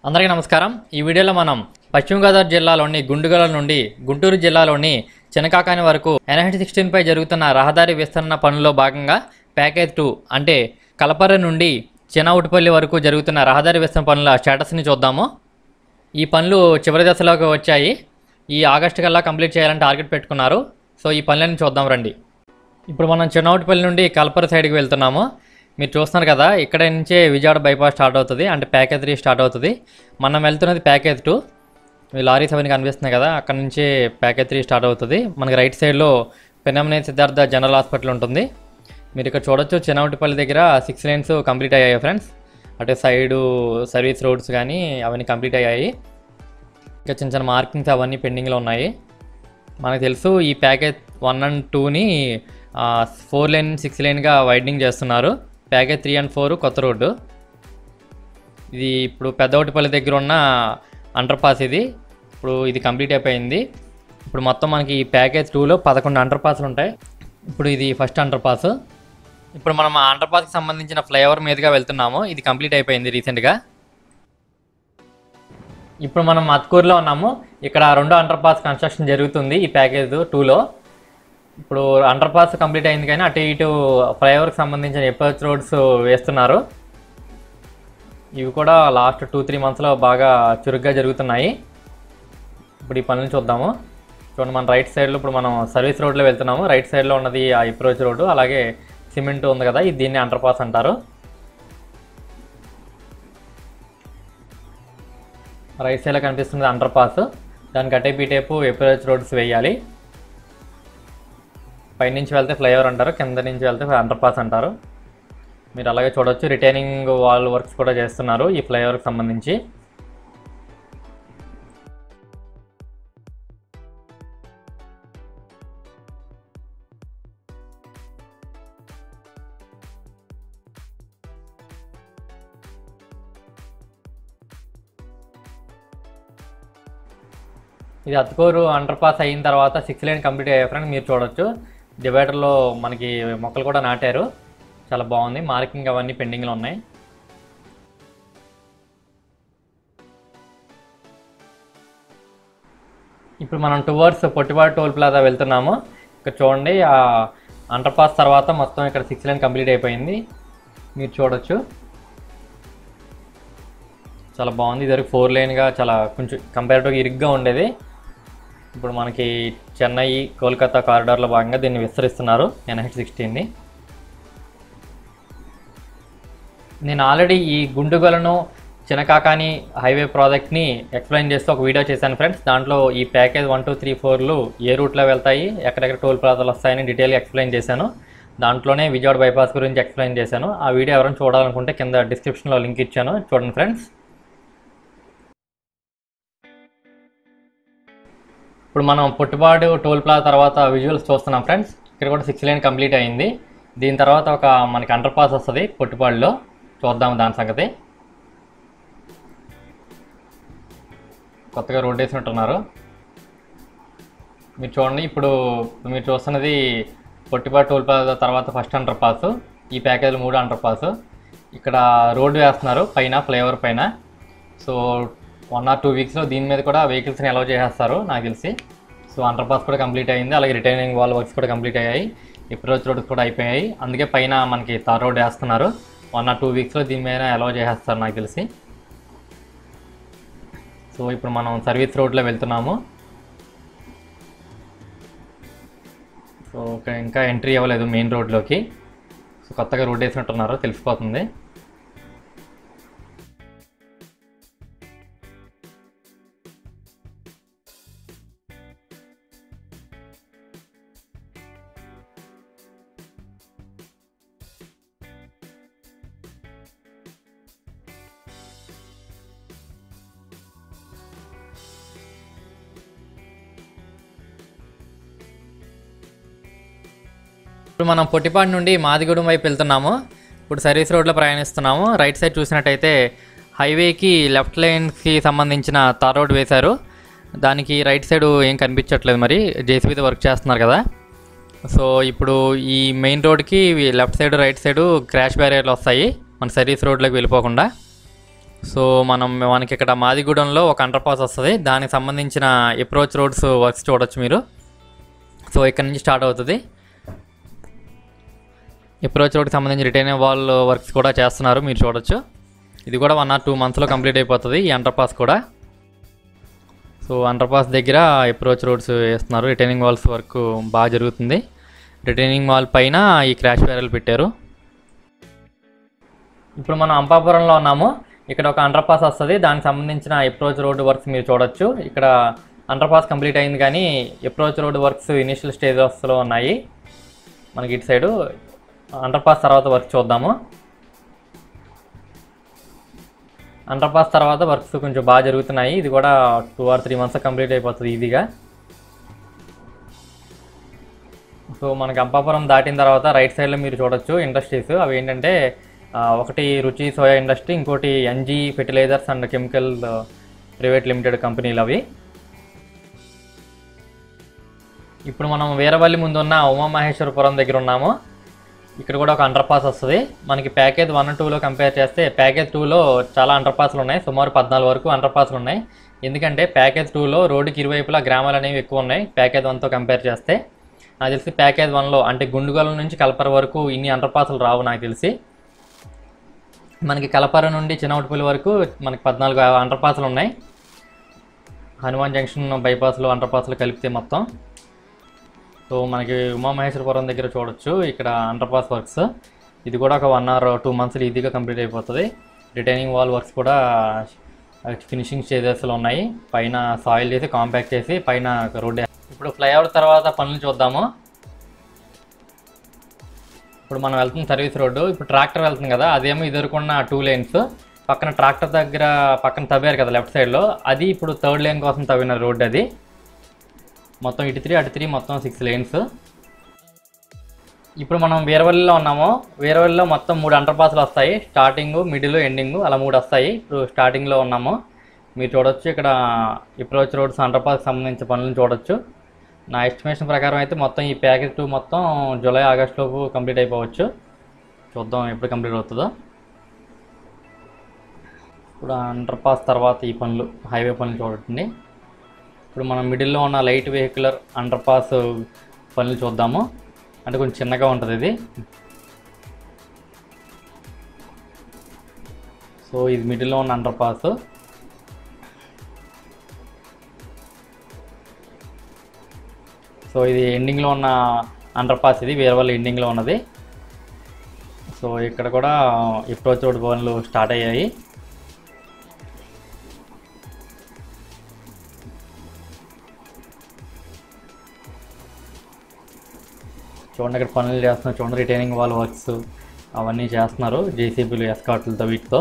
అందరికీ నమస్కారం ఈ వీడియోలో మనం పశ్చిమ గోదావరి జిల్లాలోని గుండుగల నుండి గుంటూరు జిల్లాలోని చినకాకాని వరకు ఎన్హెచ్ సిక్స్టీన్ పై జరుగుతున్న రహదారి విస్తరణ పనుల్లో భాగంగా ప్యాకేజ్ టూ అంటే కలపర్ర నుండి చినవుటిపల్లి వరకు జరుగుతున్న రహదారి విస్తరణ పనుల స్టేటస్ని చూద్దాము ఈ పనులు చివరి దశలోకి వచ్చాయి ఈ ఆగస్టు కల్లా కంప్లీట్ చేయాలని టార్గెట్ పెట్టుకున్నారు సో ఈ పనులన్నీ చూద్దాం రండి ఇప్పుడు మనం చిన్నౌటిపల్లి నుండి కల్పర సైడ్కి వెళ్తున్నాము మీరు చూస్తున్నారు కదా ఇక్కడ నుంచే విజయవాడ బైపాస్ స్టార్ట్ అవుతుంది అంటే ప్యాకేజ్ త్రీ స్టార్ట్ అవుతుంది మనం వెళ్తున్నది ప్యాకేజ్ టూ ఈ లారీస్ అవన్నీ కనిపిస్తున్నాయి కదా అక్కడ నుంచే ప్యాకేజ్ త్రీ స్టార్ట్ అవుతుంది మనకి రైట్ సైడ్లో పెనమనే సిద్ధార్థ జనరల్ హాస్పిటల్ ఉంటుంది మీరు ఇక్కడ చూడొచ్చు చిన్నవటిపల్లి దగ్గర సిక్స్ లైన్స్ కంప్లీట్ అయ్యాయి ఫ్రెండ్స్ అటు సైడు సర్వీస్ రోడ్స్ కానీ అవన్నీ కంప్లీట్ అయ్యాయి ఇంకా చిన్న చిన్న మార్కింగ్స్ అవన్నీ పెండింగ్లో ఉన్నాయి మనకు తెలుసు ఈ ప్యాకేజ్ వన్ అండ్ టూని ఫోర్ లైన్ సిక్స్ లైన్గా వైడనింగ్ చేస్తున్నారు ప్యాకేజ్ త్రీ అండ్ ఫోర్ కొత్త రోడ్డు ఇది ఇప్పుడు పెద్దవటిపల్లి దగ్గర ఉన్న అండర్ పాస్ ఇది ఇప్పుడు ఇది కంప్లీట్ అయిపోయింది ఇప్పుడు మొత్తం మనకి ఈ ప్యాకేజ్ టూలో పదకొండు అండర్ పాస్లు ఉంటాయి ఇప్పుడు ఇది ఫస్ట్ అండర్ పాస్ ఇప్పుడు మనం ఆ అండర్ పాస్కి సంబంధించిన ఫ్లైఓవర్ మీదుగా వెళ్తున్నాము ఇది కంప్లీట్ అయిపోయింది రీసెంట్గా ఇప్పుడు మనం మత్కూరులో ఉన్నాము ఇక్కడ రెండో అండర్ పాస్ కన్స్ట్రక్షన్ జరుగుతుంది ఈ ప్యాకేజ్ టూలో ఇప్పుడు అండర్ పాస్ కంప్లీట్ అయింది కానీ అటు ఇటు ఫ్లైఓవర్కి సంబంధించిన అప్రోచ్ రోడ్స్ వేస్తున్నారు ఇవి కూడా లాస్ట్ టూ త్రీ మంత్స్లో బాగా చురుగ్గా జరుగుతున్నాయి ఇప్పుడు ఈ పనులను చూద్దాము చూడండి మన రైట్ సైడ్లో ఇప్పుడు మనం సర్వీస్ రోడ్లో వెళ్తున్నాము రైట్ సైడ్లో ఉన్నది ఆ అప్రోచ్ రోడ్డు అలాగే సిమెంట్ ఉంది కదా ఇది దీన్ని అండర్ పాస్ అంటారు రైట్ సైడ్లో కనిపిస్తుంది అండర్ పాస్ దానికి అటే పీటేపు అప్రోచ్ రోడ్స్ వేయాలి పైనుంచి వెళ్తే ఫ్లైఓవర్ అంటారు కింద నుంచి వెళ్తే అండర్ పాస్ అంటారు మీరు అలాగే చూడొచ్చు రిటైనింగ్ వాల్ వర్క్స్ కూడా చేస్తున్నారు ఈ ఫ్లైఓవర్కి సంబంధించి ఇది అత్తుకూరు అండర్ పాస్ అయిన తర్వాత సిక్స్ లైన్ కంప్లీట్ అయ్యే ఫ్రెండ్ మీరు చూడొచ్చు డివైడర్లో మనకి మొక్కలు కూడా నాటారు చాలా బాగుంది మార్కింగ్ అవన్నీ పెండింగ్లో ఉన్నాయి ఇప్పుడు మనం టువర్డ్స్ పొట్టివాడ టోల్ ప్లాజా వెళ్తున్నాము ఇక్కడ చూడండి ఆ అండర్ పాస్ తర్వాత మొత్తం ఇక్కడ సిక్స్ లైన్ కంప్లీట్ అయిపోయింది మీరు చూడొచ్చు చాలా బాగుంది ఇదివరకు ఫోర్ లైన్గా చాలా కొంచెం కంపారిటివ్గా ఇరుగ్గా ఉండేది ఇప్పుడు మనకి చెన్నై కోల్కతా కారిడార్లో భాగంగా దీన్ని విస్తరిస్తున్నారు ఎన్హెచ్ సిక్స్టీన్ని నేను ఆల్రెడీ ఈ గుండుగలను చినకాకాని హైవే ప్రాజెక్ట్ని ఎక్స్ప్లెయిన్ చేస్తూ ఒక వీడియో చేశాను ఫ్రెండ్స్ దాంట్లో ఈ ప్యాకేజ్ వన్ టూ త్రీ ఫోర్లు ఏ రూట్లో వెళ్తాయి ఎక్కడెక్కడ టోల్ ప్లాజాలు వస్తాయని డీటెయిల్గా ఎక్స్ప్లెయిన్ చేశాను దాంట్లోనే విజయవాడ బైపాస్ గురించి ఎక్స్ప్లెయిన్ చేశాను ఆ వీడియో ఎవరైనా చూడాలనుకుంటే కింద డిస్క్రిప్షన్లో లింక్ ఇచ్చాను చూడండి ఫ్రెండ్స్ ఇప్పుడు మనం పుట్టుబాటు టోల్ ప్లాజా తర్వాత విజువల్స్ చూస్తున్నాం ఫ్రెండ్స్ ఇక్కడ కూడా సిక్స్ లైన్ కంప్లీట్ అయింది దీని తర్వాత ఒక మనకి అండర్ పాస్ వస్తుంది పుట్టుపాడులో చూద్దాం దాని సంగతి కొత్తగా రోడ్ వేసినట్టున్నారు మీరు చూడండి ఇప్పుడు మీరు చూస్తున్నది పొట్టిపాడు టోల్ ప్లాజా తర్వాత ఫస్ట్ అండర్ పాస్ ఈ ప్యాకేజ్ మూడు అండర్ పాస్ ఇక్కడ రోడ్డు వేస్తున్నారు పైన ఫ్లైఓవర్ పైన సో వన్ ఆర్ టూ వీక్స్లో దీని మీద కూడా వెహికల్స్ని అలౌ చేసేస్తారు నాకు తెలిసి సో అండర్ పాస్ కూడా కంప్లీట్ అయింది అలాగే రిటైనింగ్ వాల్ వర్క్స్ కూడా కంప్లీట్ అయ్యాయి అప్రోచ్ రోడ్స్ కూడా అయిపోయాయి అందుకే పైన మనకి తార్ రోడ్ వేస్తున్నారు వన్ ఆర్ టూ వీక్స్లో దీని మీద అలౌ చేసేస్తారు నాకు తెలిసి సో ఇప్పుడు మనం సర్వీస్ రోడ్లో వెళ్తున్నాము సో ఇక్కడ ఇంకా ఎంట్రీ అవ్వలేదు మెయిన్ రోడ్లోకి సో కొత్తగా రోడ్ వేసినట్టున్నారు తెలిసిపోతుంది ఇప్పుడు మనం పొట్టిపాడు నుండి మాదిగూడెం వైపు వెళ్తున్నాము ఇప్పుడు సర్వీస్ రోడ్లో ప్రయాణిస్తున్నాము రైట్ సైడ్ చూసినట్టయితే హైవేకి లెఫ్ట్ లైన్కి సంబంధించిన తార్ రోడ్ వేశారు దానికి రైట్ సైడ్ ఏం కనిపించట్లేదు మరి జేసీబీతో వర్క్ చేస్తున్నారు కదా సో ఇప్పుడు ఈ మెయిన్ రోడ్కి left side right side crash బ్యారియర్లు వస్తాయి మన సర్వీస్ రోడ్లోకి వెళ్ళిపోకుండా సో మనం మనకి ఇక్కడ మాదిగూడెంలో ఒక అండర్ పాస్ వస్తుంది దానికి సంబంధించిన అప్రోచ్ రోడ్స్ వర్క్స్ చూడొచ్చు మీరు సో ఇక్కడ నుంచి స్టార్ట్ అవుతుంది అప్రోచ్ రోడ్కి సంబంధించి రిటైన్ వాల్ వర్క్స్ కూడా చేస్తున్నారు మీరు చూడొచ్చు ఇది కూడా వన్ ఆర్ టూ మంత్స్లో కంప్లీట్ అయిపోతుంది ఈ అండర్ పాస్ కూడా సో అండర్ పాస్ దగ్గర అప్రోచ్ రోడ్స్ వేస్తున్నారు రిటైనింగ్ వాల్స్ వర్క్ బాగా జరుగుతుంది రిటైనింగ్ వాల్ పైన ఈ క్రాష్ బ్యారెల్ పెట్టారు ఇప్పుడు మనం అంపాపురంలో ఉన్నాము ఇక్కడ ఒక అండర్ పాస్ వస్తుంది దానికి సంబంధించిన అప్రోచ్ రోడ్ వర్క్స్ మీరు చూడొచ్చు ఇక్కడ అండర్ పాస్ కంప్లీట్ అయింది కానీ అప్రోచ్ రోడ్ వర్క్స్ ఇనిషియల్ స్టేజెస్లో ఉన్నాయి మనకి ఇటు సైడు అండర్ పాస్ తర్వాత వర్క్ చూద్దాము అండర్ పాస్ తర్వాత వర్క్స్ కొంచెం బాగా జరుగుతున్నాయి ఇది కూడా two or three months complete అయిపోతుంది ఈజీగా సో మనకి అంపాపురం దాటిన తర్వాత రైట్ సైడ్లో మీరు చూడొచ్చు ఇండస్ట్రీస్ అవి ఏంటంటే ఆ, ఒకటి రుచి సోయా ఇండస్ట్రీ ఇంకోటి NG fertilizers and chemical private limited కంపెనీలు అవి ఇప్పుడు మనం వీరవల్లి ముందున్న ఉమామహేశ్వరపురం దగ్గర ఉన్నాము ఇక్కడ కూడా ఒక అండర్ పాస్ వస్తుంది మనకి ప్యాకేజ్ వన్ టూలో కంపేర్ చేస్తే ప్యాకేజ్ టూలో చాలా అండర్ పాస్లు ఉన్నాయి సుమారు పద్నాలుగు వరకు అండర్ పాస్లు ఉన్నాయి ఎందుకంటే ప్యాకేజ్ టూలో రోడ్డుకి ఇరువైపులా గ్రామాలు అనేవి ఎక్కువ ఉన్నాయి ప్యాకేజ్ వన్తో కంపేర్ చేస్తే నాకు తెలిసి ప్యాకేజ్ వన్లో అంటే గుండుగోల నుంచి కలపర వరకు ఇన్ని అండర్ పాస్లు రావు నాకు తెలిసి మనకి కలపర నుండి చిన్నవటిపల్లి వరకు మనకి పద్నాలుగు అండర్ పాస్లు ఉన్నాయి హనుమాన్ జంక్షన్ బైపాస్లో అండర్ పాస్లు కలిపితే మొత్తం సో మనకి ఉమామహేశ్వరపురం దగ్గర చూడొచ్చు ఇక్కడ అండర్ పాస్ వర్క్స్ ఇది కూడా ఒక వన్ అవర్ టూ మంత్స్ ఈజీగా కంప్లీట్ అయిపోతుంది రిటైనింగ్ వాల్ వర్క్స్ కూడా ఫినిషింగ్ స్టేజెస్లో ఉన్నాయి పైన సాయిల్ చేసి కాంపాక్ట్ చేసి పైన రోడ్ ఇప్పుడు ఫ్లైఓవర్ తర్వాత పనులు చూద్దాము ఇప్పుడు మనం వెళ్తున్న సర్వీస్ రోడ్డు ఇప్పుడు ట్రాక్టర్ వెళ్తుంది కదా అదేమో ఇదివరకున్న టూ లేన్స్ పక్కన ట్రాక్టర్ దగ్గర పక్కన తవ్వారు కదా లెఫ్ట్ సైడ్లో అది ఇప్పుడు థర్డ్ లేన్ కోసం తవ్విన రోడ్ అది మొత్తం ఇటు త్రీ అటు త్రీ మొత్తం సిక్స్ లేన్స్ ఇప్పుడు మనం వీరవల్లిలో ఉన్నాము వీరవల్లిలో మొత్తం మూడు అండర్ పాస్లు వస్తాయి స్టార్టింగ్ మిడిల్ ఎండింగ్ అలా మూడు వస్తాయి ఇప్పుడు స్టార్టింగ్లో ఉన్నాము మీరు చూడొచ్చు ఇక్కడ అప్రోచ్ రోడ్స్ అండర్ పాస్కి సంబంధించిన పనులను చూడొచ్చు నా ఎస్టిమేషన్ ప్రకారం అయితే మొత్తం ఈ ప్యాకేజ్ టూ మొత్తం జూలై ఆగస్ట్ లోపు కంప్లీట్ అయిపోవచ్చు చూద్దాం ఎప్పుడు కంప్లీట్ అవుతుందో ఇప్పుడు అండర్ పాస్ తర్వాత ఈ పనులు హైవే పనులు చూడండి ఇప్పుడు మనం మిడిల్లో ఉన్న లైట్ వెహికులర్ అండర్ పాస్ పనులు చూద్దాము అంటే కొంచెం చిన్నగా ఉంటుంది ఇది సో ఇది మిడిల్లో ఉన్న అండర్ పాస్ సో ఇది ఎండింగ్లో ఉన్న అండర్ పాస్ ఇది వేరే వాళ్ళ ఎండింగ్లో ఉన్నది సో ఇక్కడ కూడా అప్రోచ్ రోడ్ పనులు స్టార్ట్ అయ్యాయి చూడండి ఇక్కడ పనులు చేస్తున్నారు చూడండి రిటైనింగ్ వాల్ వర్క్స్ అవన్నీ చేస్తున్నారు జేసీబీలు ఎస్కాట్లతో వీటితో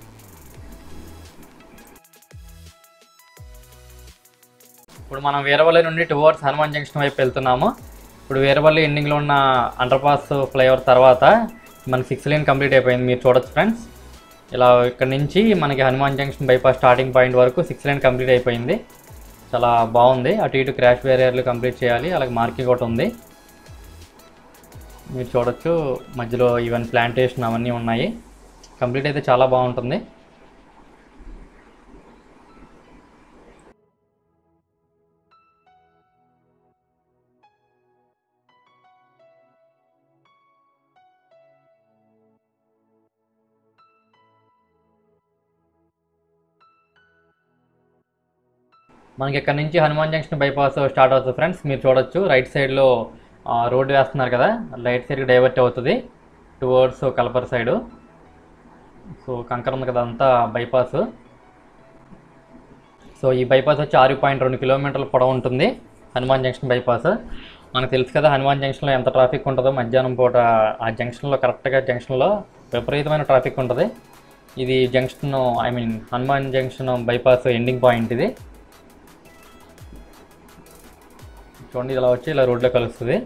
ఇప్పుడు మనం వీరవల్లి నుండి టువర్డ్స్ హనుమాన్ జంక్షన్ వైపు వెళ్తున్నాము ఇప్పుడు వీరవల్లి ఎండింగ్లో ఉన్న అండర్ పాస్ ఫ్లైఓవర్ తర్వాత మనకి సిక్స్ లైన్ కంప్లీట్ అయిపోయింది మీరు చూడొచ్చు ఫ్రెండ్స్ ఇలా ఇక్కడ నుంచి మనకి Hanuman junction bypass starting point వరకు సిక్స్ లైన్ కంప్లీట్ అయిపోయింది చాలా బాగుంది అటు ఇటు క్రాష్ బ్యారియర్లు కంప్లీట్ చేయాలి అలాగే మార్కింగ్ ఒకటి ఉంది మీరు చూడొచ్చు మధ్యలో ఈవెన్ ప్లాంటేషన్ అవన్నీ ఉన్నాయి కంప్లీట్ అయితే చాలా బాగుంటుంది మనకి ఇక్కడ నుంచి హనుమాన్ జంక్షన్ బైపాస్ స్టార్ట్ అవుతుంది ఫ్రెండ్స్ మీరు చూడొచ్చు రైట్ సైడ్లో రోడ్డు వేస్తున్నారు కదా రైట్ సైడ్కి డైవర్ట్ అవుతుంది టువర్డ్స్ కలపర్ సైడు సో కంకర ఉంది కదా అంతా బైపాస్ సో ఈ బైపాస్ వచ్చి ఆరు పాయింట్ రెండు కిలోమీటర్ల పొడవు ఉంటుంది హనుమాన్ జంక్షన్ బైపాస్ మనకు తెలుసు కదా హనుమాన్ జంక్షన్లో ఎంత ట్రాఫిక్ ఉంటుందో మధ్యాహ్నం పూట ఆ జంక్షన్లో కరెక్ట్గా జంక్షన్లో విపరీతమైన ట్రాఫిక్ ఉంటుంది ఇది junction I mean Hanuman junction bypass ending point ఇది చూడండి ఇలా వచ్చి ఇలా రోడ్లో కలుస్తుంది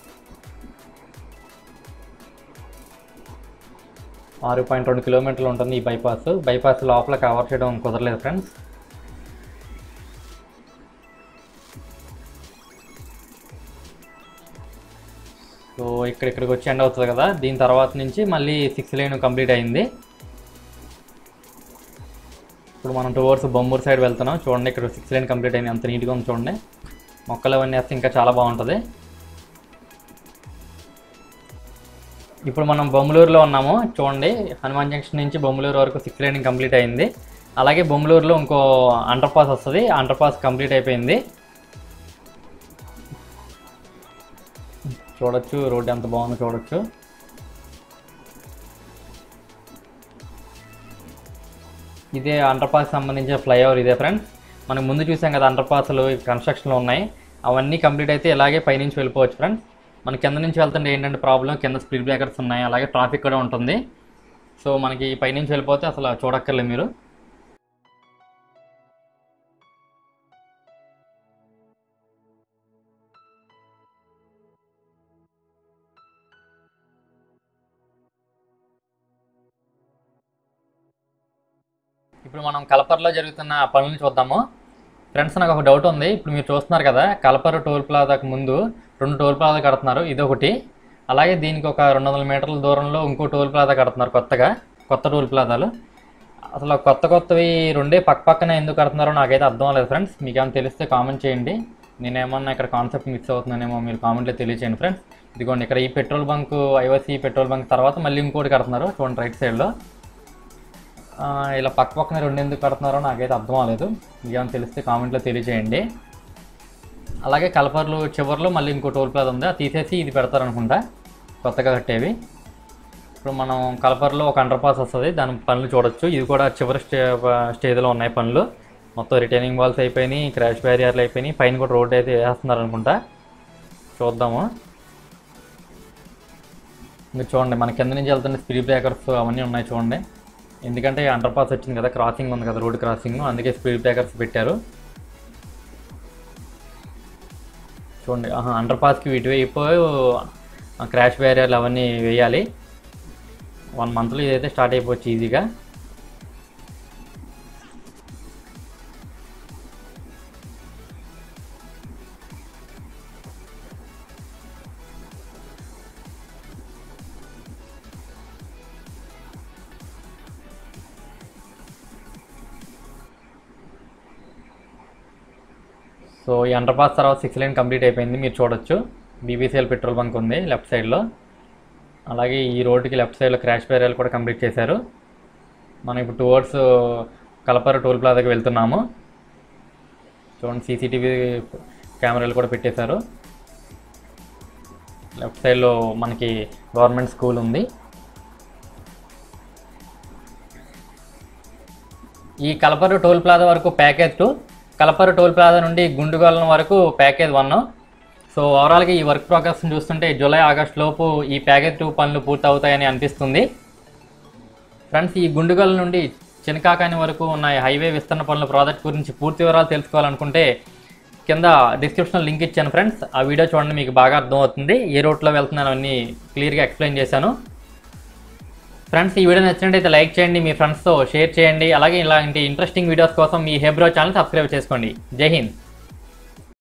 ఆరు పాయింట్ రెండు కిలోమీటర్లు ఉంటుంది ఈ బైపాస్ బైపాస్ లోపల కవర్ చేయడం కుదరలేదు ఫ్రెండ్స్ సో ఇక్కడ ఇక్కడికి వచ్చి ఎండ్ అవుతుంది కదా దీని తర్వాత నుంచి మళ్ళీ సిక్స్ లైన్ కంప్లీట్ అయింది ఇప్పుడు మనం టువర్డ్స్ బొమ్మూరు సైడ్ వెళ్తున్నాం చూడండి ఇక్కడ సిక్స్ లైన్ కంప్లీట్ అయింది ఎంత నీట్గా ఉంది చూడండి మొక్కలు అవన్నీ వేస్తే ఇంకా చాలా బాగుంటుంది ఇప్పుడు మనం బొమ్మలూరులో ఉన్నాము చూడండి హనుమాన్ జంక్షన్ నుంచి బొమ్మలూరు వరకు సిక్స్ లైన్ కంప్లీట్ అయింది అలాగే బొమ్మలూరులో ఇంకో అండర్ పాస్ వస్తుంది అండర్ పాస్ కంప్లీట్ అయిపోయింది చూడొచ్చు రోడ్ ఎంత బాగుందో చూడొచ్చు ఇదే అండర్ పాస్ సంబంధించిన ఫ్లైఓవర్ ఇదే ఫ్రెండ్స్ మనం ముందు చూసాం కదా అండర్ పాస్లు కన్స్ట్రక్షన్లో ఉన్నాయి అవన్నీ కంప్లీట్ అయితే ఇలాగే పైనుంచి వెళ్ళిపోవచ్చు ఫ్రెండ్స్ మన కింద నుంచి వెళ్తుంటే ఏంటంటే ప్రాబ్లం కింద స్పీడ్ బ్రేకర్స్ ఉన్నాయి అలాగే ట్రాఫిక్ కూడా ఉంటుంది సో మనకి పైనుంచి వెళ్ళిపోతే అసలు చూడక్కర్లేదు మీరు ఇప్పుడు మనం కలపర్లో జరుగుతున్న పనులను చూద్దాము ఫ్రెండ్స్ నాకు ఒక డౌట్ ఉంది ఇప్పుడు మీరు చూస్తున్నారు కదా కలపరు టోల్ ప్లాజాకు ముందు రెండు టోల్ ప్లాజా కడుతున్నారు ఇది ఒకటి అలాగే దీనికి ఒక రెండు వందల మీటర్ల దూరంలో ఇంకో టోల్ ప్లాజా కడుతున్నారు కొత్తగా కొత్త టోల్ ప్లాజాలు అసలు ఆ కొత్త కొత్తవి రెండే పక్క పక్కన ఎందుకు కడుతున్నారో నాకైతే అర్థం లేదు ఫ్రెండ్స్ మీకు ఏమైనా తెలిస్తే కామెంట్ చేయండి నేనేమన్నా ఇక్కడ కాన్సెప్ట్ మిక్స్ అవుతున్నానేమో మీరు కామెంట్లో తెలియచేయండి ఫ్రెండ్స్ ఇదిగోండి ఇక్కడ ఈ petrol bunk IOC petrol bunk తర్వాత మళ్ళీ ఇంకోటి కడుతున్నారు చూడండి రైట్ సైడ్లో ఆ, ఇలా పక్క పక్కన రెండు ఎందుకు కడుతున్నారో నాకైతే అర్థం అవ్వలేదు మీకేమైనా తెలిస్తే కామెంట్లో తెలియజేయండి అలాగే కలపర్లు చివర్లో మళ్ళీ ఇంకో టోల్ ప్లాజా ఉంది అది తీసేసి ఇది పెడతారనుకుంటా కొత్తగా కట్టేవి ఇప్పుడు మనం కలపర్లో ఒక అండర్ పాస్ వస్తుంది దాని పనులు చూడొచ్చు ఇది కూడా చివరి స్టే స్టేజ్లో ఉన్నాయి పనులు మొత్తం రిటైనింగ్ వాల్స్ అయిపోయినాయి క్రాష్ బ్యారియర్లు అయిపోయినాయి పైన కూడా రోడ్ అయితే వేస్తున్నారు అనుకుంటా చూద్దాము మీరు చూడండి మన కింద నుంచి వెళ్తున్న స్పీడ్ బ్రేకర్స్ అవన్నీ ఉన్నాయి చూడండి ఎందుకంటే అండర్ పాస్ వచ్చింది కదా క్రాసింగ్ ఉంది కదా రోడ్ క్రాసింగ్ అందుకే స్పీడ్ బ్రేకర్స్ పెట్టారు చూడండి ఆహా అండర్ పాస్కి ఇటువైపు క్రాష్ బ్యారియర్లు అవన్నీ వేయాలి వన్ మంత్లో ఇదైతే స్టార్ట్ అయిపోవచ్చు ఈజీగా సో ఈ అండర్ పాస్ తర్వాత సిక్స్ లైన్ కంప్లీట్ అయిపోయింది మీరు చూడొచ్చు బీబీసీఎల్ పెట్రోల్ బంక్ ఉంది లెఫ్ట్ సైడ్లో అలాగే ఈ రోడ్డుకి లెఫ్ట్ సైడ్లో క్రాష్ బ్యారియర్లు కూడా కంప్లీట్ చేశారు మనం ఇప్పుడు టువర్డ్స్ కలపర టోల్ ప్లాజాకి వెళ్తున్నాము చూడండి సీసీటీవీ కెమెరాలు కూడా పెట్టేశారు లెఫ్ట్ సైడ్లో మనకి గవర్నమెంట్ స్కూల్ ఉంది ఈ కలపరు టోల్ ప్లాజా వరకు package two Kalaparru toll plaza నుండి గుండుగోళం వరకు ప్యాకేజ్ వన్ సో ఓవరాల్గా ఈ వర్క్ ప్రోగ్రెస్ని చూస్తుంటే జూలై ఆగస్ట్ లోపు ఈ ప్యాకేజ్ టూ పనులు పూర్తవుతాయని అనిపిస్తుంది ఫ్రెండ్స్ ఈ గుండుగల నుండి చినకాకాని వరకు ఉన్న ఈ హైవే విస్తరణ పనుల ప్రాజెక్ట్ గురించి పూర్తి వివరాలు తెలుసుకోవాలనుకుంటే కింద డిస్క్రిప్షన్లో లింక్ ఇచ్చాను ఫ్రెండ్స్ ఆ వీడియో చూడండి మీకు బాగా అర్థమవుతుంది ఏ రూట్లో వెళ్తున్నాను అన్నీ క్లియర్గా ఎక్స్ప్లెయిన్ చేశాను ఫ్రెండ్స్ ఈ వీడియో నచ్చినట్టయితే లైక్ చేయండి మీ ఫ్రెండ్స్తో షేర్ చేయండి అలాగే ఇలాంటి ఇంట్రెస్టింగ్ వీడియోస్ కోసం మీ హెబ్రో ఛానల్ సబ్స్క్రైబ్ చేసుకోండి జై హింద్